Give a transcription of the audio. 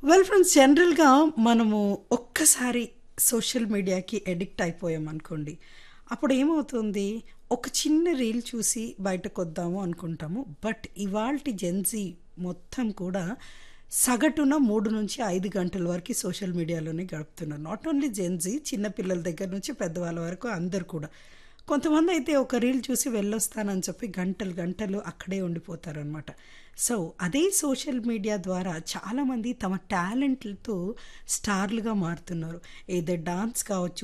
Well friends జనరల్‌గా మనము ఒక్కసారి సోషల్ మీడియాకి అడిక్ట్ అయిపోయామనుకోండి. అప్పుడేమవుతుంది, ఒక చిన్న రీల్ చూసి బయటకొద్దాము అనుకుంటాము. బట్ ఇవాల్టి జెన్‌జీ మొత్తం కూడా సగటున 3-5 గంటల వరకి సోషల్ మీడియాలోనే గడుపుతున్నారు. నాట్ ఓన్లీ జెన్‌జీ చిన్న పిల్లల దగ్గర నుంచి పెద్దవాళ్ళ వరకు అందరూ కూడా. కొంతమందయితే ఒక రీల్ చూసి వెళ్ళొస్తానని చెప్పి గంటలు గంటలు అక్కడే ఉండిపోతారనమాట. సో, అదే సోషల్ మీడియా ద్వారా చాలామంది తమ టాలెంట్‌లతో స్టార్లుగా మారుతున్నారు. ఎయిదర్ డాన్స్ కావచ్చు